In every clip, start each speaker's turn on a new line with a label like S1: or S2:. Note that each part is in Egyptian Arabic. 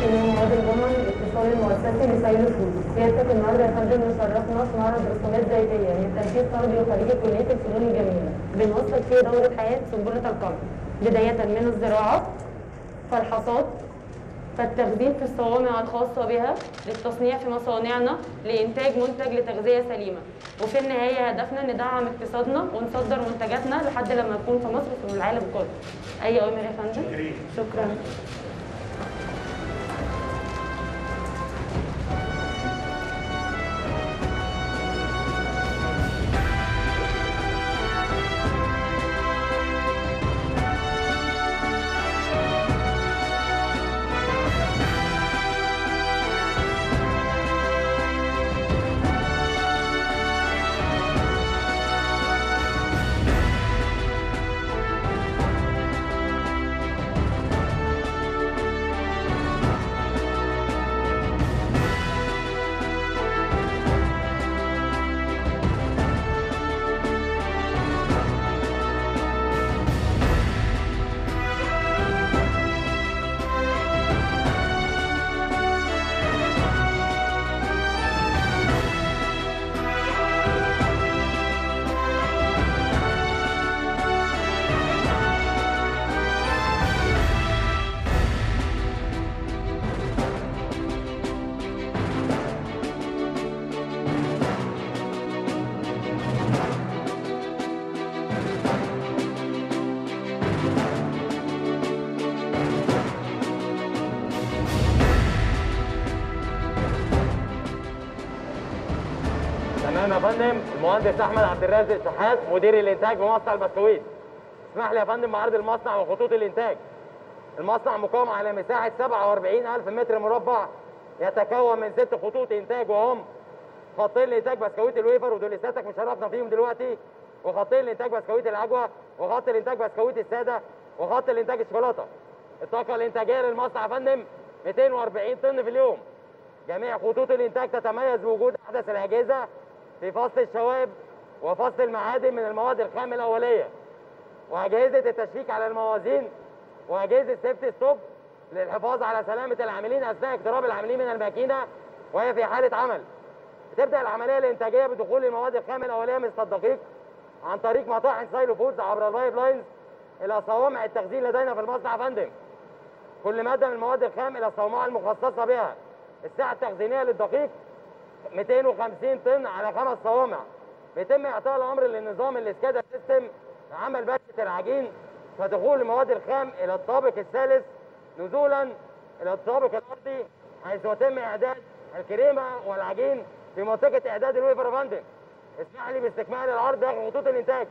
S1: جميع مواد الجمل الاتصال المؤسسي لسيل الفود سيادتك النهارده يا فندم مشرفنا في معرض رسومات زيتيه من تنفيذ طلبي وخريجي كليه الفنون الجميله بنوثق فيه دوره حياه سنبله القمح بدايه من الزراعه فالحصاد فالتخزين في الصوامع الخاصة بها للتصنيع في مصانعنا لإنتاج منتج لتغذية سليمة وفي النهاية هدفنا ندعم اقتصادنا ونصدر منتجاتنا لحد لما نكون في مصر وفي العالم كله أي أوامر يا فندم؟ شكرا
S2: تمام يا فندم المهندس احمد عبد الرازق شحات مدير الانتاج بمصنع البسكويت اسمح لي يا فندم بعرض المصنع وخطوط الانتاج المصنع مقام على مساحه 47000 متر مربع يتكون من ست خطوط انتاج وهم خطين لانتاج بسكويت الويفر ودول سيادتك مشرفنا فيهم دلوقتي وخطين لانتاج بسكويت العجوه وخط لانتاج بسكويت الساده وخط لانتاج الشوكولاته الطاقه الانتاجيه للمصنع يا فندم 240 طن في اليوم جميع خطوط الانتاج تتميز بوجود احدث الاجهزه في فصل الشوائب وفصل المعادن من المواد الخام الاوليه واجهزه التشيك على الموازين واجهزه سيفتي ستوب للحفاظ على سلامه العاملين اثناء اقتراب العاملين من الماكينه وهي في حاله عمل بتبدا العمليه الانتاجيه بدخول المواد الخام الاوليه مثل الدقيق عن طريق مطاحن سايلو فودز عبر البايب لاينز الى صوامع التخزين لدينا في المصنع يا فندم كل ماده من المواد الخام الى الصومعه المخصصه بها السعه التخزينيه للدقيق 250 طن على خمس صوامع بيتم اعطاء الامر للنظام الاسكادا سيستم عمل بشة العجين ودخول المواد الخام الى الطابق الثالث نزولا الى الطابق الارضي حيث يتم اعداد الكريمه والعجين في منطقه اعداد الويفر يا فندم اسمح لي باستكمال العرض داخل خطوط الانتاج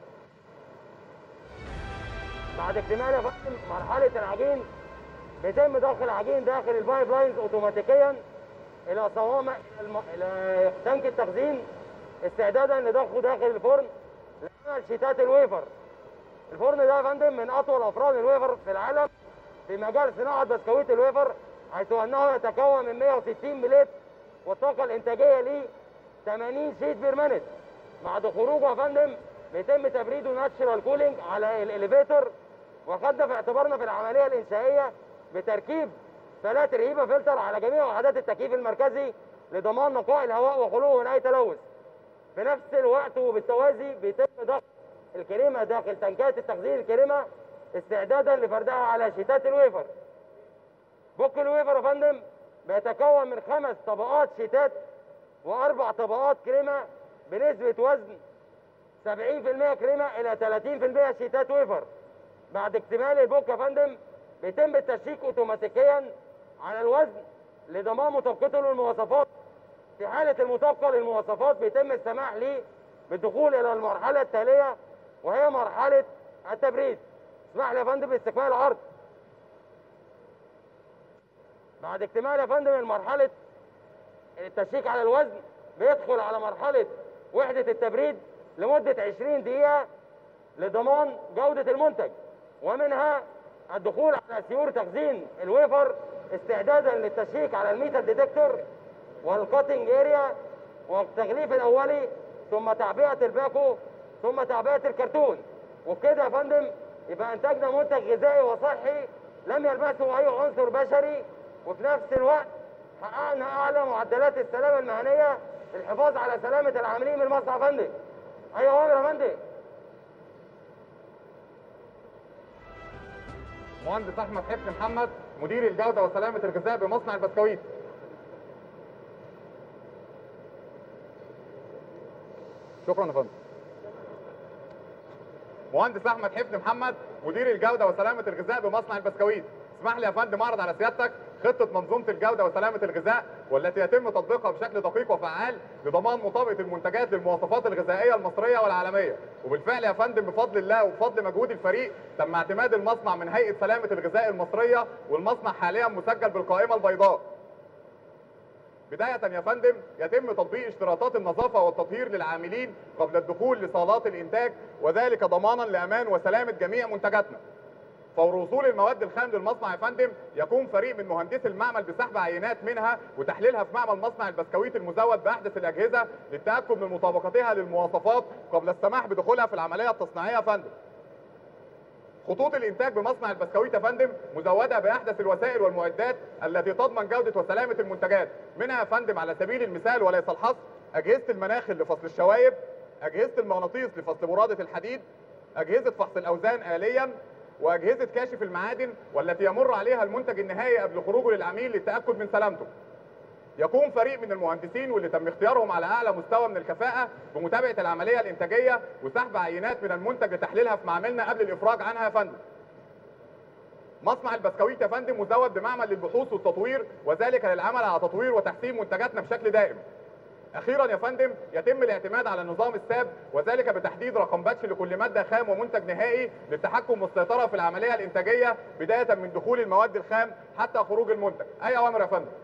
S2: بعد اكتمال يا فندم مرحله العجين بيتم ضخ العجين داخل البايب لاينز اوتوماتيكيا الى صوامع الى, الم... إلى تانك التخزين استعدادا لضخه داخل الفرن لعمل شيتات الويفر الفرن ده يا فندم من اطول افران الويفر في العالم في مجال صناعه بسكويت الويفر حيث انه يتكون من 160 بليت والطاقه الانتاجيه ليه 80 شيت بير مينت بعد خروجه يا فندم بيتم تبريده ناتشرال كولينج على الاليفيتور وخدنا في اعتبارنا في العمليه الانشائيه بتركيب ثلاث رهيبه فلتر على جميع وحدات التكييف المركزي لضمان نقاء الهواء وخلوه من اي تلوث في نفس الوقت وبالتوازي بيتم ضغط الكريمه داخل تنكات التخزين الكريمه استعدادا لفردها على شيتات الويفر بوك الويفر يا فندم بيتكون من خمس طبقات شيتات واربع طبقات كريمه بنسبه وزن 70% كريمه الى 30% شيتات ويفر بعد اكتمال البوك يا فندم بيتم التشيك اوتوماتيكيا على الوزن لضمان مطابقته للمواصفات في حالة المطابقة للمواصفات بيتم السماح لي بالدخول إلى المرحلة التالية وهي مرحلة التبريد اسمح لي يا فندم باستكمال العرض بعد اكتمال يا فندم مرحلة التشيك على الوزن بيدخل على مرحلة وحدة التبريد لمدة 20 دقيقة لضمان جودة المنتج ومنها الدخول على سيور تخزين الويفر استعدادا للتشيك على الميتر ديتكتور والكاتنج اريا والتغليف الاولي ثم تعبئه الباكو ثم تعبئه الكرتون وبكده يا فندم يبقى انتجنا منتج غذائي وصحي لم يلمسه اي عنصر بشري وفي نفس الوقت حققنا اعلى معدلات السلامه المهنيه للحفاظ على سلامه العاملين من المصنع يا فندم ايوه يا عمر يا فندم
S3: مهندس احمد حفني محمد مدير الجوده وسلامه الغذاء بمصنع البسكويت شكرا يا فندم مهندس احمد حفني محمد مدير الجوده وسلامه الغذاء بمصنع البسكويت اسمح لي يا فندم اعرض على سيادتك خطه منظومه الجوده وسلامه الغذاء والتي يتم تطبيقها بشكل دقيق وفعال لضمان مطابقه المنتجات للمواصفات الغذائيه المصريه والعالميه وبالفعل يا فندم بفضل الله وبفضل مجهود الفريق تم اعتماد المصنع من هيئه سلامه الغذاء المصريه والمصنع حاليا مسجل بالقائمه البيضاء بداية يا فندم يتم تطبيق اشتراطات النظافة والتطهير للعاملين قبل الدخول لصالات الإنتاج وذلك ضمانا لأمان وسلامة جميع منتجاتنا. فور وصول المواد الخام للمصنع يا فندم يقوم فريق من مهندسي المعمل بسحب عينات منها وتحليلها في معمل مصنع البسكويت المزود باحدث الاجهزه للتاكد من مطابقتها للمواصفات قبل السماح بدخولها في العمليه التصنيعيه يا فندم. خطوط الانتاج بمصنع البسكويت يا فندم مزوده باحدث الوسائل والمعدات التي تضمن جوده وسلامه المنتجات منها يا فندم على سبيل المثال وليس الحصر اجهزه المناخل لفصل الشوايب اجهزه المغناطيس لفصل براده الحديد اجهزه فحص الاوزان اليا واجهزه كاشف المعادن والتي يمر عليها المنتج النهائي قبل خروجه للعميل للتاكد من سلامته يقوم فريق من المهندسين واللي تم اختيارهم على اعلى مستوى من الكفاءه بمتابعه العمليه الانتاجيه وسحب عينات من المنتج لتحليلها في معملنا قبل الافراج عنها يا فندم. مصنع البسكويت يا فندم مزود بمعمل للبحوث والتطوير وذلك للعمل على تطوير وتحسين منتجاتنا بشكل دائم. اخيرا يا فندم يتم الاعتماد على نظام الساب وذلك بتحديد رقم باتش لكل ماده خام ومنتج نهائي للتحكم والسيطره في العمليه الانتاجيه بدايه من دخول المواد الخام حتى خروج المنتج. اي اوامر يا فندم.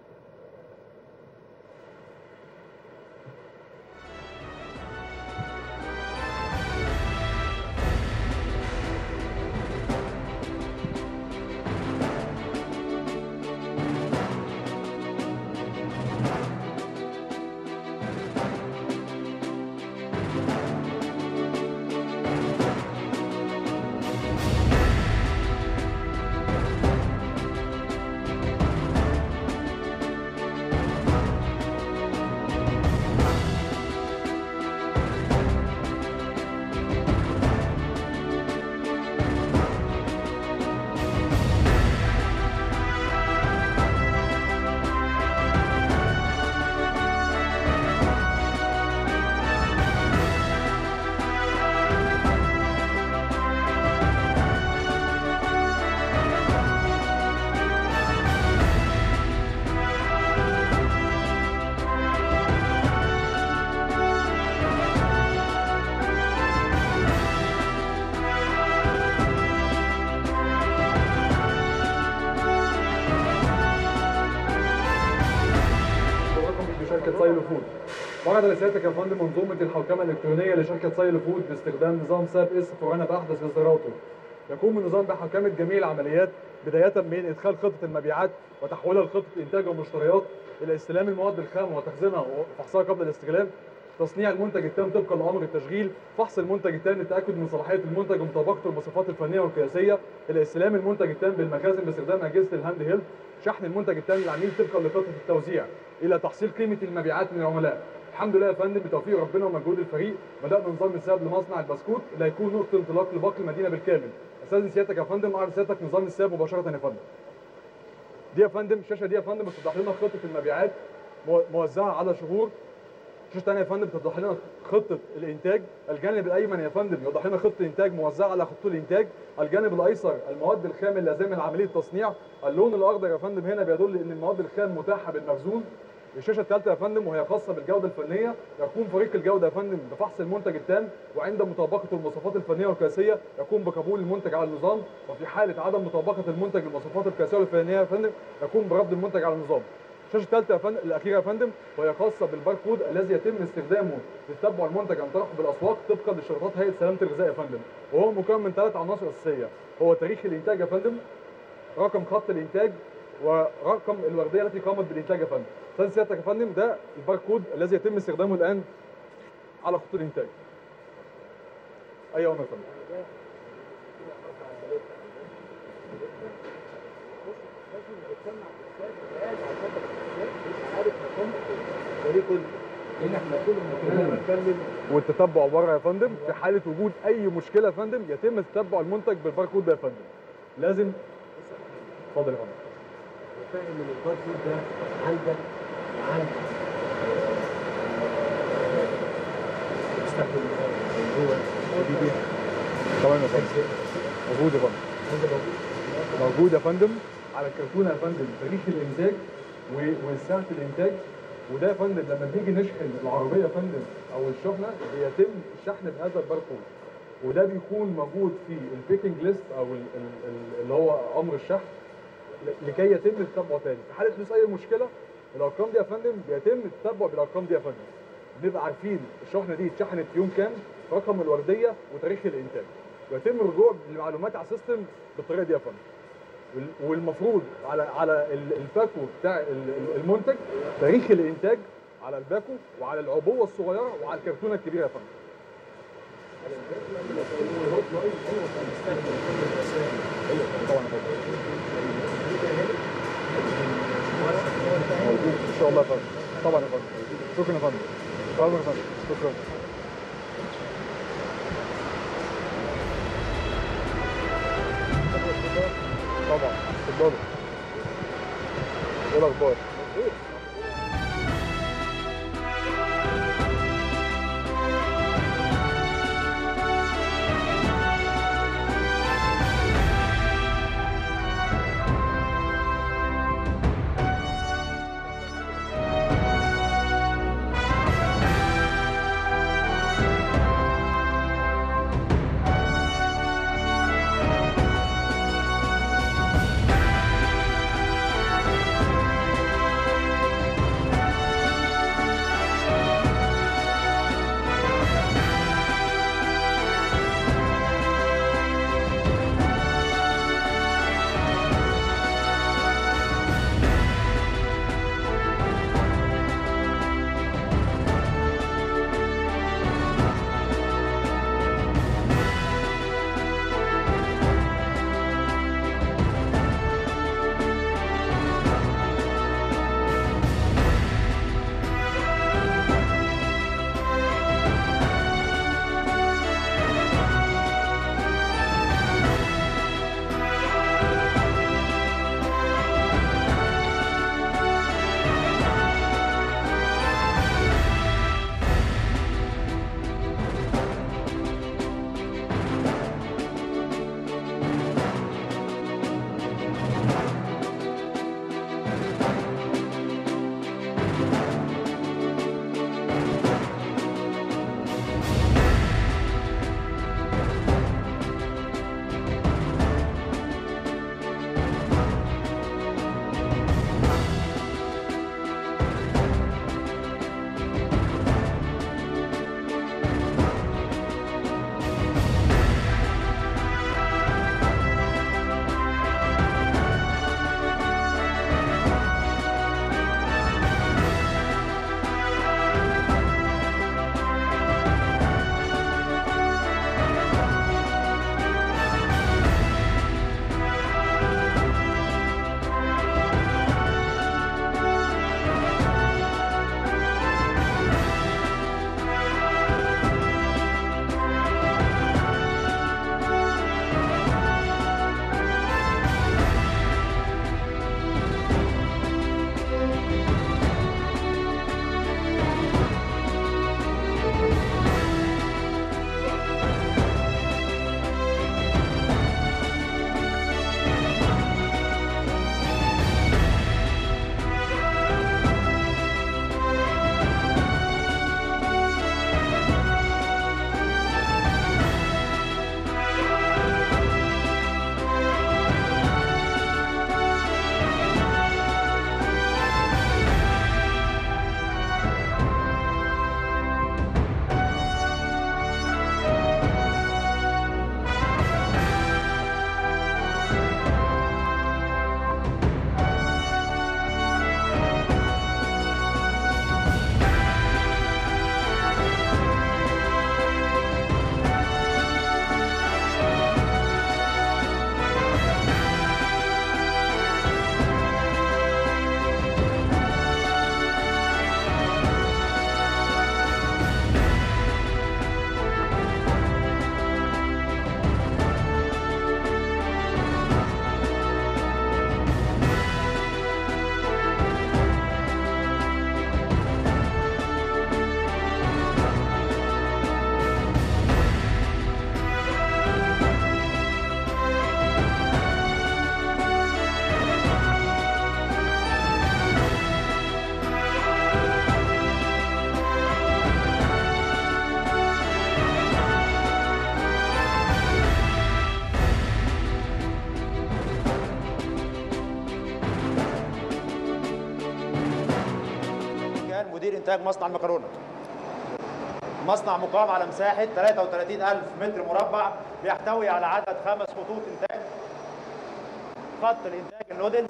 S4: رقم بشركه سايلو فود. وعد لسيادتك يا فندم منظومه الحوكمه الالكترونيه لشركه سايلو فود باستخدام نظام ساب اس فورنا باحدث اصداراته. يقوم النظام بحوكمه جميع العمليات بدايه من ادخال خطه المبيعات وتحويلها لخطه انتاج ومشتريات الى استلام المواد الخام وتخزينها وفحصها قبل الاستخدام تصنيع المنتج التام طبقا لامر التشغيل فحص المنتج التام للتاكد من صلاحيه المنتج ومطابقته المواصفات الفنيه والقياسيه الى استلام المنتج التام بالمخازن باستخدام اجهزه الهاند هيلد شحن المنتج التام للعميل طبقا لخطه التوزيع الى تحصيل قيمه المبيعات من العملاء الحمد لله يا فندم بتوفيق ربنا ومجهود الفريق بدانا نظام الساب لمصنع البسكوت اللي هيكون نقطه انطلاق لباقي المدينه بالكامل استاذن سيادتك يا فندم اعرض سيادتك نظام الساب مباشره يا فندم دي يا فندم الشاشه دي يا فندم بتوضح لنا خطه المبيعات مو- موزعه على شهور الشاشه الثانيه يا فندم بتوضح لنا خطه الانتاج الجانب الايمن يا فندم يوضح لنا خطه الانتاج موزعه على خطوط الانتاج الجانب الايسر المواد الخام اللازمه لعمليه التصنيع اللون الاخضر يا فندم هنا بيدل ان المواد الخام متاحه بالمخزون الشاشه الثالثه يا فندم وهي خاصه بالجوده الفنيه يقوم فريق الجوده يا فندم بفحص المنتج التام وعند مطابقه المواصفات الفنيه والقياسيه يقوم بقبول المنتج على النظام وفي حاله عدم مطابقه المنتج للمواصفات القياسيه والفنيه يا فندم يقوم برفض المنتج على النظام الشاشه الثالثه يا فندم الاخيره يا فندم وهي خاصه بالباركود الذي يتم استخدامه لتتبع المنتج عن طريقه بالاسواق طبقا لشروطات هيئه سلامه الغذاء يا فندم وهو مكون من ثلاث عناصر اساسيه هو تاريخ الانتاج يا فندم رقم خط الانتاج ورقم الورديه التي قامت بالانتاج يا فندم استاذ سيادتك يا فندم ده الباركود الذي يتم استخدامه الان على خطوط الانتاج ايوه يا فندم لازم يتسمع في الساق قاعد على خط الاساسيات مش عارف مكان الفريق كله لان احنا كل ما كنا بنتكلم والتتبع بره يا فندم في حاله وجود اي مشكله يا فندم يتم تتبع المنتج بالباركود ده يا فندم لازم اتفضل يا فندم
S5: فاهم ان الباركود ده عندك وعندك مستخدم من جوه وبيبيع
S4: تمام يا فندم موجود يا فندم
S5: هذا موجود
S4: موجود يا فندم على الكرتونه يا فندم تاريخ الانتاج و- وساعه الانتاج وده يا فندم لما بنيجي نشحن العربيه يا فندم او الشحنه بيتم الشحن بهذا الباركود وده بيكون موجود في البيكنج ليست او ال- ال- ال- اللي هو امر الشحن ل- لكي يتم التتبع تاني في حاله حدوث اي مشكله الارقام دي يا فندم بيتم التتبع بالارقام دي يا فندم بنبقى عارفين الشحنه دي اتشحنت يوم كام رقم الورديه وتاريخ الانتاج ويتم الرجوع للمعلومات على السيستم بالطريقه دي يا فندم وال- والمفروض على على ال- الباكو بتاع ال- ال- المنتج تاريخ الانتاج على الباكو وعلى العبوه الصغيره وعلى الكرتونه الكبيره يا فندم طبعا يا فندم موجود ان شاء الله يا فندم طبعا يا فندم شكرا يا فندم شكرا يا فندم شكرا طبعا اتفضلوا ايه الاخبار؟
S6: مدير انتاج مصنع المكرونه مصنع مقام على مساحه 33000 متر مربع بيحتوي على عدد خمس خطوط انتاج خط الانتاج النودلز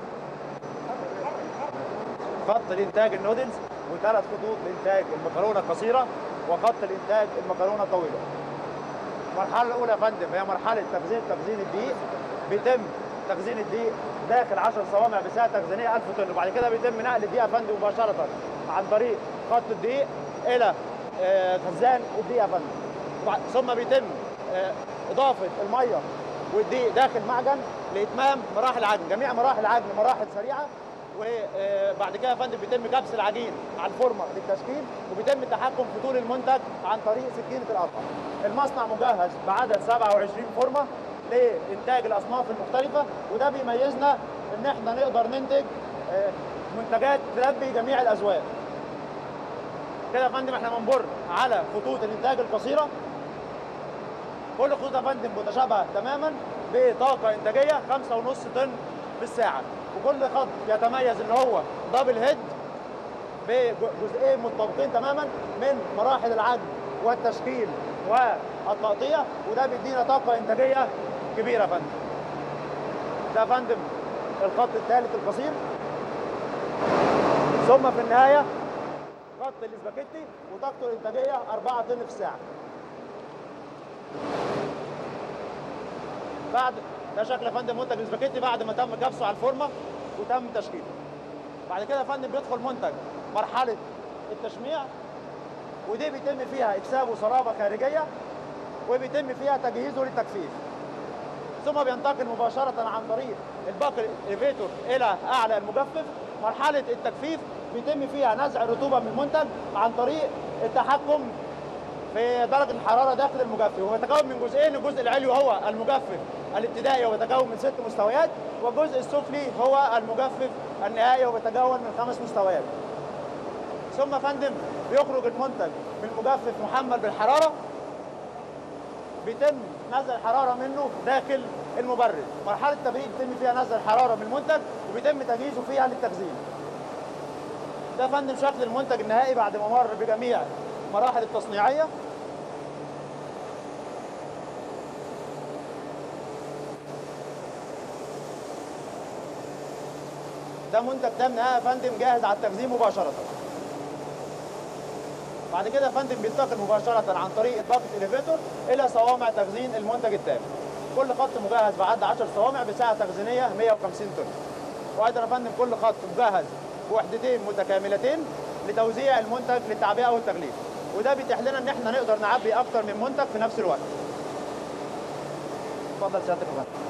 S6: خط الانتاج النودلز وثلاث خطوط لانتاج المكرونه القصيره وخط الانتاج المكرونه الطويله المرحله الاولى يا فندم هي مرحله تخزين تخزين الدقيق بيتم تخزين الدقيق داخل 10 صوامع بسعه تخزينيه 1000 طن وبعد كده بيتم نقل الدقيق يا فندم مباشره عن طريق خط الدقيق الى آه، خزان الدقيق يا فندم وبعد- ثم بيتم آه، اضافه الميه والدقيق داخل معجن لاتمام مراحل العجن جميع مراحل العجن مراحل سريعه وبعد كده يا فندم بيتم كبس العجين على الفورمه للتشكيل وبيتم التحكم في طول المنتج عن طريق سكينه القطع. المصنع مجهز بعدد 27 فورمه لانتاج الاصناف المختلفه وده بيميزنا ان احنا نقدر ننتج آه، منتجات تلبي جميع الاذواق. كده يا فندم احنا بنمر على خطوط الانتاج القصيره كل خطوط يا فندم متشابهه تماما بطاقه انتاجيه 5.5 طن في الساعه وكل خط يتميز ان هو دبل هيد بجزئين متطابقين تماما من مراحل العجن والتشكيل والتقطيع وده بيدينا طاقه انتاجيه كبيره يا فندم ده يا فندم الخط الثالث القصير ثم في النهايه خط الاسباجيتي وطاقته الانتاجيه 4 طن في الساعه بعد ده شكل يا فندم منتج الاسباجيتي بعد ما تم كبسه على الفورمه وتم تشكيله بعد كده يا فندم بيدخل منتج مرحله التشميع ودي بيتم فيها اكسابه صرابه خارجيه وبيتم فيها تجهيزه للتجفيف ثم بينتقل مباشره عن طريق الباقي الاليفيتور الى اعلى المجفف مرحله التجفيف بيتم فيها نزع الرطوبه من المنتج عن طريق التحكم في درجه الحراره داخل المجفف هو يتكون من جزئين الجزء العلوي هو المجفف الابتدائي ويتكون من ست مستويات والجزء السفلي هو المجفف النهائي ويتكون من خمس مستويات ثم يا فندم بيخرج المنتج من مجفف محمل بالحراره بيتم نزع الحراره منه داخل المبرد مرحله التبريد بيتم فيها نزع الحراره من المنتج وبيتم تجهيزه فيها للتخزين ده يا فندم شكل المنتج النهائي بعد ما مر بجميع مراحل التصنيعيه ده منتج تام نهائي يا فندم جاهز على التخزين مباشره بعد كده يا فندم بينتقل مباشره عن طريق باقه اليفيتور الى صوامع تخزين المنتج التام كل خط مجهز بعد 10 صوامع بسعه تخزينيه 150 طن وايضا يا فندم كل خط مجهز بوحدتين متكاملتين لتوزيع المنتج للتعبئه والتغليف وده بيتيح لنا ان احنا نقدر نعبي اكتر من منتج في نفس الوقت اتفضل سيادتك يا فندم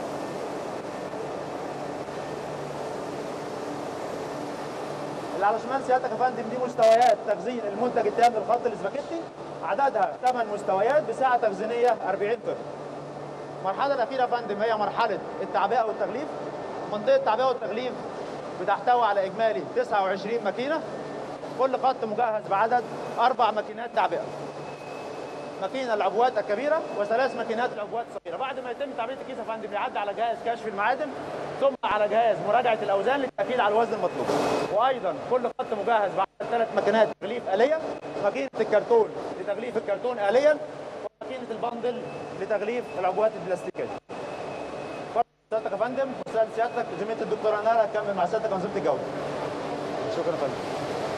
S6: اللي على شمال سيادتك يا فندم دي مستويات تخزين المنتج التام للخط الاسباجيتي عددها 8 مستويات بسعه تخزينيه 40 طن. المرحله الاخيره يا فندم هي مرحله التعبئه والتغليف. منطقه التعبئه والتغليف بتحتوي على اجمالي 29 ماكينه كل خط مجهز بعدد اربع ماكينات تعبئه. ماكينه العبوات الكبيره وثلاث ماكينات العبوات الصغيره، بعد ما يتم تعبئه الكيس يا فندم يعدي على جهاز كشف المعادن ثم على جهاز مراجعه الاوزان للتاكيد على الوزن المطلوب. وايضا كل خط مجهز بعدد ثلاث ماكينات تغليف اليه، ماكينه الكرتون لتغليف الكرتون اليا وماكينه البندل لتغليف العبوات البلاستيكيه. اتفضل سيادتك يا فندم، استاذ سيادتك زميله الدكتوره نالا هتكمل مع سيادتك انظمه الجوده. شكرا يا فندم.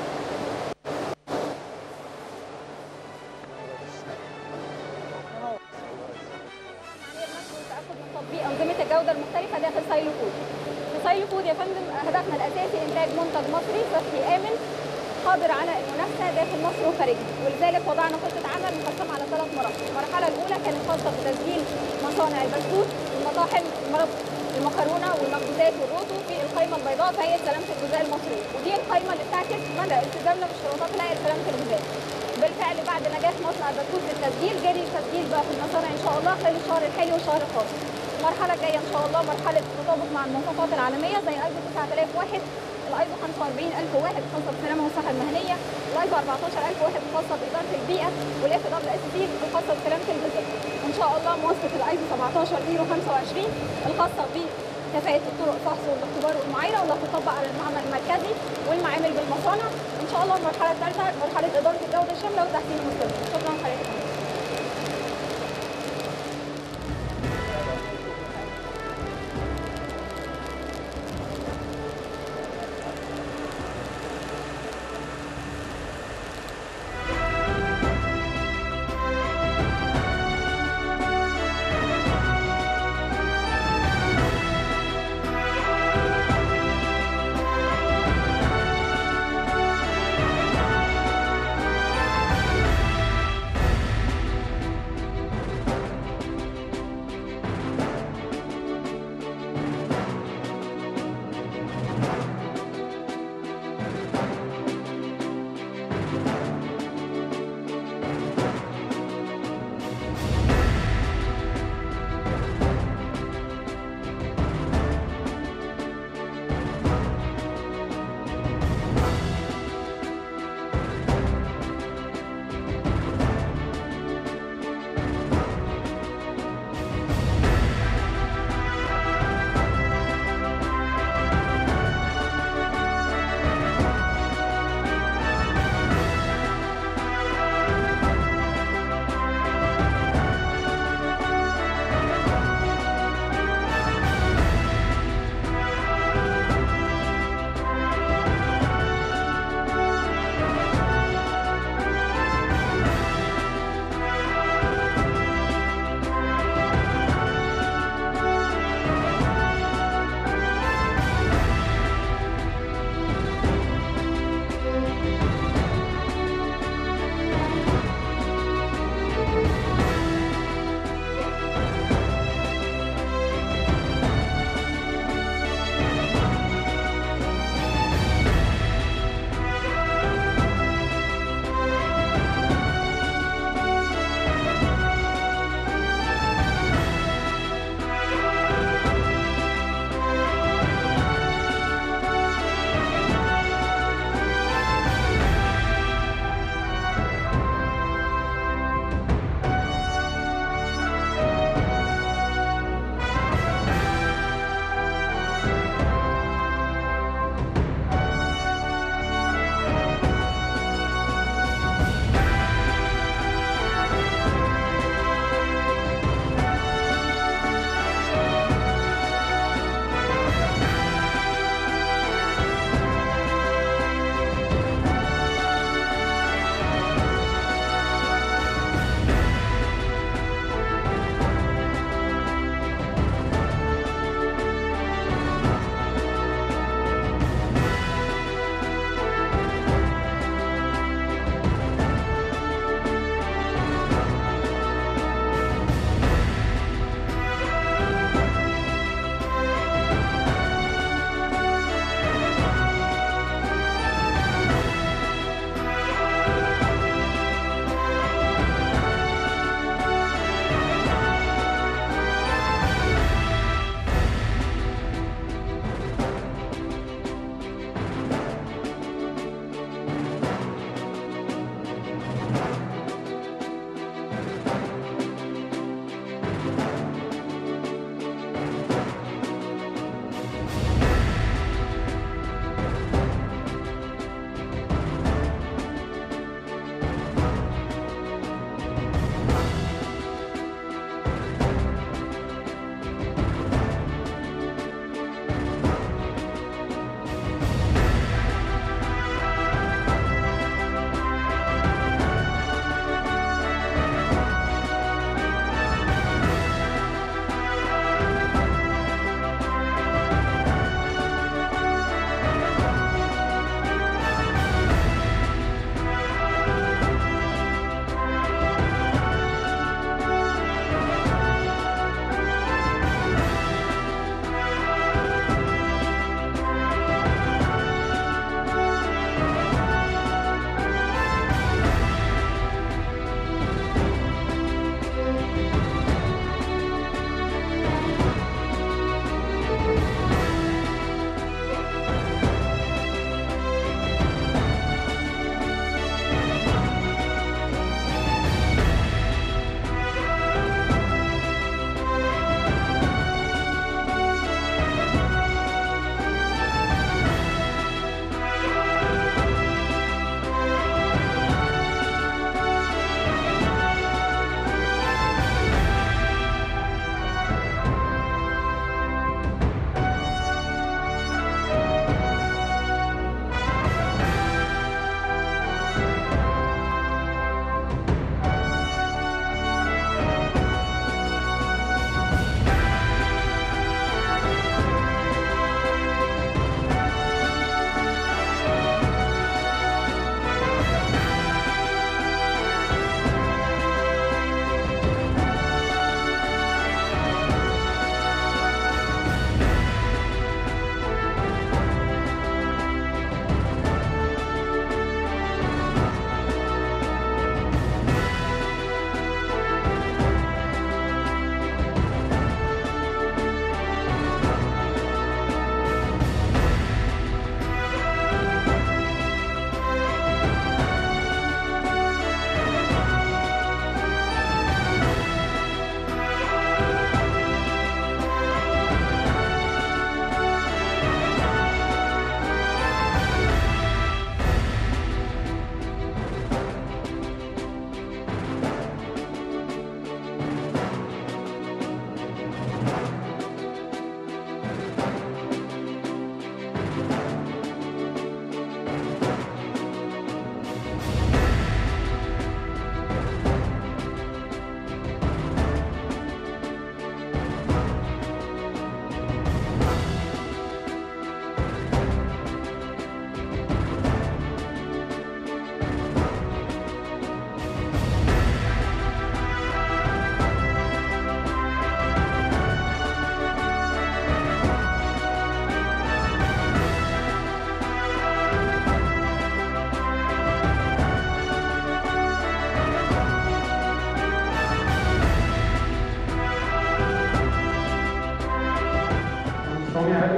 S7: عملية نشر والتأكد من تطبيق أنظمة الجودة المختلفة داخل سايلو فود. في سايلو فود يا فندم هدفنا الأساسي إنتاج منتج مصري صحي آمن قادر على المنافسة داخل مصر وخارجها، ولذلك وضعنا خطة عمل مقسمة على ثلاث مراحل، المرحلة الأولى كانت خاصة بتسجيل مصانع البسكوت والمطاحن المرب- المكرونة والمخبوزات والروتو في القائمة البيضاء في هيئة سلامة الغذاء المصرية، ودي القائمة اللي بتعكس مدى التزامنا باشتراطات هيئة سلامة الغذاء. بالفعل بعد نجاح مصنع البسكوت للتسجيل جري التسجيل بقى في المصانع ان شاء الله خلال الشهر الحالي والشهر القادم. المرحله الجايه ان شاء الله مرحله تطابق مع المواصفات العالميه زي الايزو 9001 الايزو 45001 الخاصه بالسلامه والصحه المهنيه الايزو 14001 الخاصه باداره البيئه والاف دبليو اس سي الخاصه بسلامه الغذاء. وان شاء الله مواصفه الايزو 17025 الخاصه ب كفاءة الطرق الفحص والاختبار والمعايرة واللي هتطبق على المعمل المركزي والمعامل بالمصانع إن شاء الله المرحله الثالثه مرحله اداره الجوده الشامله وتحسين المستلزم شكرا لحضرتك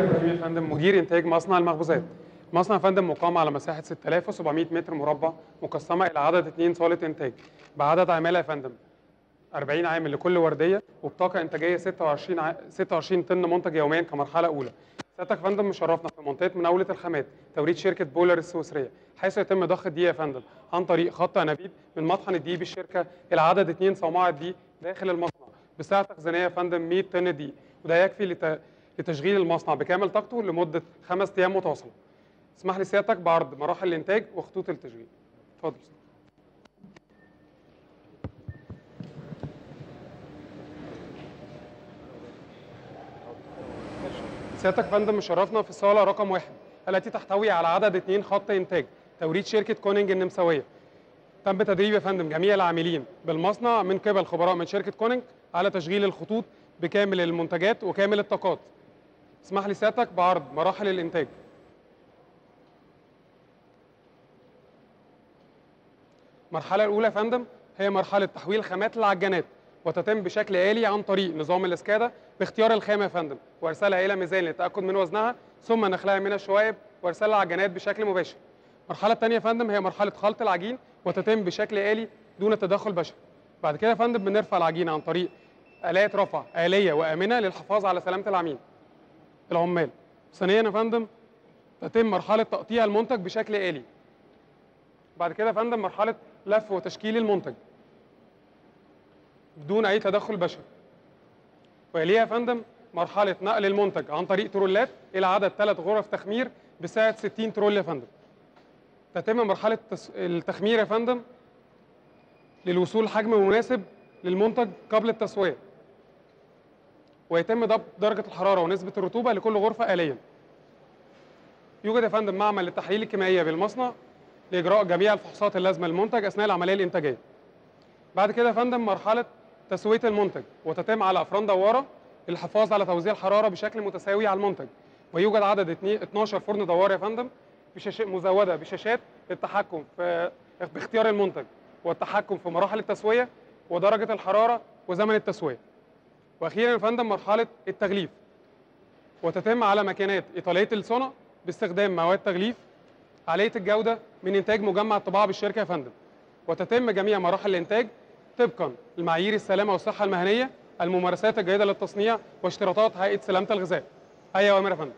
S8: إبراهيم يا فندم مدير إنتاج مصنع المخبوزات. مصنع يا فندم مقام على مساحة 6700 متر مربع مقسمة إلى عدد اثنين صالة إنتاج بعدد عمالة يا فندم 40 عامل لكل وردية وبطاقة إنتاجية 26 ع... 26 طن منتج يوميا كمرحلة أولى. سيادتك يا فندم مشرفنا في منطقة مناولة الخامات توريد شركة بولر السويسرية حيث يتم ضخ الدقيق يا فندم عن طريق خط أنابيب من مطحن الدقيق بالشركة إلى عدد اثنين صومعة دقيق داخل المصنع بسعة تخزينية يا فندم 100 طن دقيق وده يكفي لت... لتشغيل المصنع بكامل طاقته لمدة خمس أيام متواصلة. اسمح لي سيادتك بعرض مراحل الإنتاج وخطوط التشغيل. اتفضل. سيادتك يا فندم مشرفنا في الصالة رقم واحد التي تحتوي على عدد اثنين خط إنتاج توريد شركة كونينج النمساوية. تم تدريب يا فندم جميع العاملين بالمصنع من قبل خبراء من شركة كونينج على تشغيل الخطوط بكامل المنتجات وكامل الطاقات. اسمح لي سيادتك بعرض مراحل الإنتاج. المرحلة الأولى يا فندم هي مرحلة تحويل خامات العجانات وتتم بشكل آلي عن طريق نظام الإسكادة باختيار الخامة يا فندم وإرسالها إلى ميزان للتأكد من وزنها ثم نخلها من الشوائب وإرسال العجانات بشكل مباشر. المرحلة الثانية يا فندم هي مرحلة خلط العجين وتتم بشكل آلي دون تدخل بشري. بعد كده يا فندم بنرفع العجين عن طريق آلات رفع آلية وآمنة للحفاظ على سلامة العميل. العمال. ثانيا يا فندم تتم مرحلة تقطيع المنتج بشكل آلي. بعد كده يا فندم مرحلة لف وتشكيل المنتج بدون أي تدخل بشري. ويليها يا فندم مرحلة نقل المنتج عن طريق ترولات إلى عدد ثلاث غرف تخمير بسعة 60 ترول يا فندم. تتم مرحلة التس- التخمير يا فندم للوصول لحجم مناسب للمنتج قبل التسوية. ويتم ضبط درجة الحرارة ونسبة الرطوبة لكل غرفة آليا. يوجد يا فندم معمل للتحليل الكيميائية بالمصنع لإجراء جميع الفحوصات اللازمة للمنتج أثناء العملية الإنتاجية. بعد كده يا فندم مرحلة تسوية المنتج وتتم على أفران دوارة للحفاظ على توزيع الحرارة بشكل متساوي على المنتج. ويوجد عدد اتنين- 12 فرن دوار يا فندم بشاشة مزودة بشاشات للتحكم في باختيار المنتج والتحكم في مراحل التسوية ودرجة الحرارة وزمن التسوية. واخيرا يا فندم مرحله التغليف وتتم على ماكينات ايطاليه الصنع باستخدام مواد تغليف عاليه الجوده من انتاج مجمع الطباعه بالشركه يا فندم وتتم جميع مراحل الانتاج طبقا لمعايير السلامه والصحه المهنيه الممارسات الجيده للتصنيع واشتراطات هيئه سلامه الغذاء اي اوامر يا فندم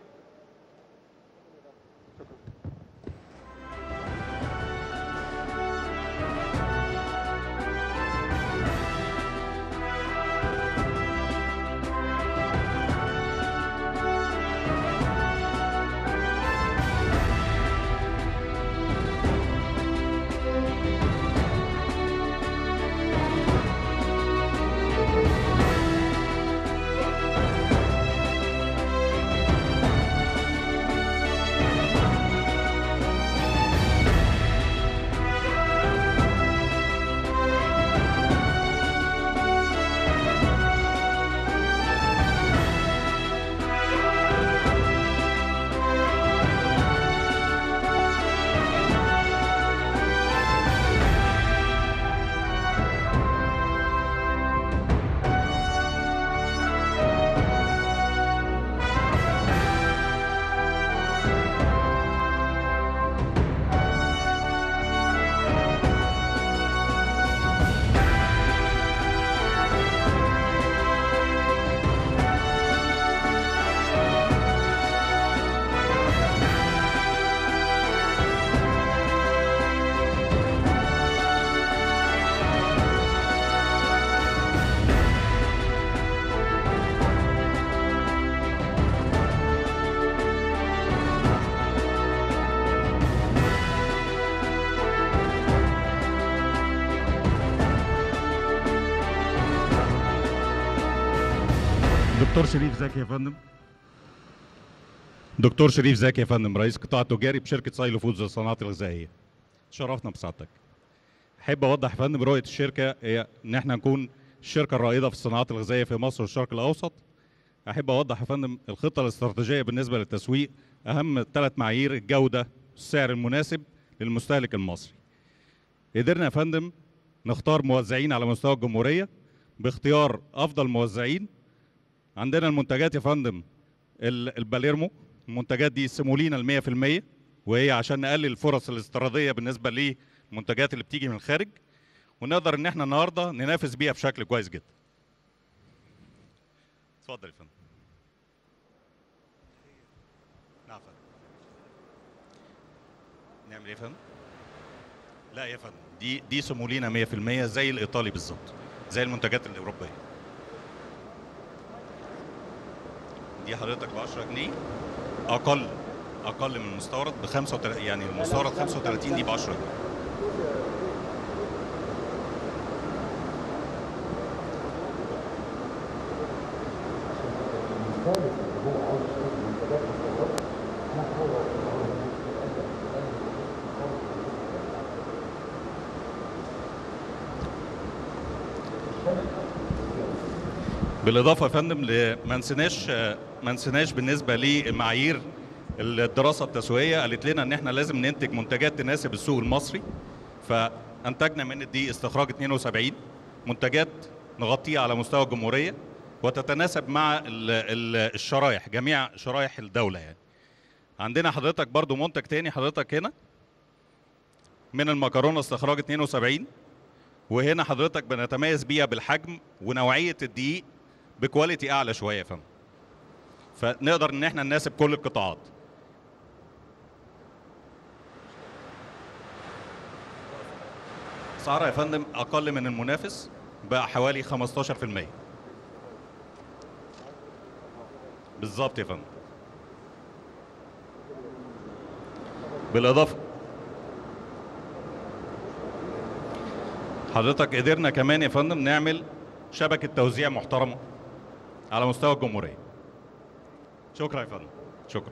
S9: دكتور شريف زكي يا فندم دكتور شريف زكي يا فندم رئيس قطاع تجاري بشركه سايلو فودز للصناعات الغذائيه شرفنا بسعادتك احب اوضح يا فندم رؤيه الشركه هي ان احنا نكون الشركه الرائده في الصناعات الغذائيه في مصر والشرق الاوسط احب اوضح يا فندم الخطه الاستراتيجيه بالنسبه للتسويق اهم ثلاث معايير الجوده والسعر المناسب للمستهلك المصري قدرنا يا فندم نختار موزعين على مستوى الجمهوريه باختيار افضل موزعين عندنا المنتجات يا فندم ال- الباليرمو المنتجات دي سيمولينا ال 100% وهي عشان نقلل الفرص الاستيراديه بالنسبه للمنتجات اللي بتيجي من الخارج ونقدر ان احنا النهارده ننافس بيها بشكل كويس جدا. اتفضل يا فندم. نعم يا فندم. نعمل ايه يا فندم؟ لا يا فندم دي دي سيمولينا 100% زي الايطالي بالظبط زي المنتجات الاوروبيه. دي حضرتك ب 10 جنيه اقل اقل من المستورد ب 35 يعني المستورد 35 دي ب 10 جنيه. بالاضافه يا فندم ل- ما نسيناش ما نسيناش بالنسبه لمعايير الدراسه التسويقيه قالت لنا ان احنا لازم ننتج منتجات تناسب السوق المصري فانتجنا من الدقيق استخراج 72 منتجات نغطيها على مستوى الجمهوريه وتتناسب مع ال- ال- الشرايح جميع شرايح الدوله يعني عندنا حضرتك برضو منتج تاني حضرتك هنا من المكرونه استخراج 72 وهنا حضرتك بنتميز بيها بالحجم ونوعيه الدقيق بكواليتي اعلى شويه يا فندم فنقدر ان احنا نناسب كل القطاعات اسعارها يا فندم اقل من المنافس بقى حوالي 15% بالظبط يا فندم بالاضافه حضرتك قدرنا كمان يا فندم نعمل شبكه توزيع محترمه على مستوى الجمهوريه شكرا يا فندم شكرا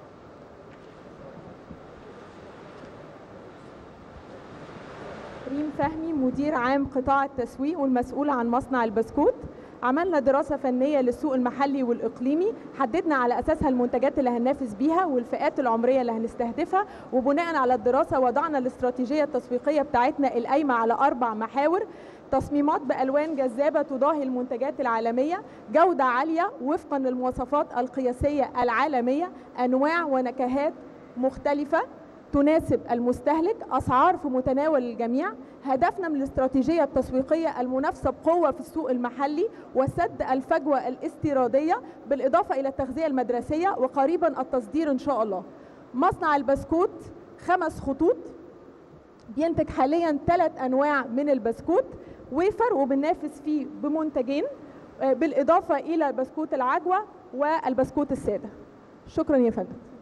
S10: ريم فهمي مدير عام قطاع التسويق والمسؤول عن مصنع البسكوت عملنا دراسة فنية للسوق المحلي والإقليمي حددنا على أساسها المنتجات اللي هننافس بيها والفئات العمرية اللي هنستهدفها وبناء على الدراسة وضعنا الاستراتيجية التسويقية بتاعتنا القايمة على أربع محاور تصميمات بألوان جذابة تضاهي المنتجات العالمية جودة عالية وفقا للمواصفات القياسية العالمية أنواع ونكهات مختلفة تناسب المستهلك أسعار في متناول الجميع هدفنا من الاستراتيجية التسويقية المنافسة بقوة في السوق المحلي وسد الفجوة الاستيرادية بالإضافة إلى التغذية المدرسية وقريبا التصدير إن شاء الله مصنع البسكوت خمس خطوط بينتج حاليا ثلاث أنواع من البسكوت ويفر وبننافس فيه بمنتجين آه، بالإضافة إلى بسكوت العجوة والبسكوت السادة شكرا يا فندم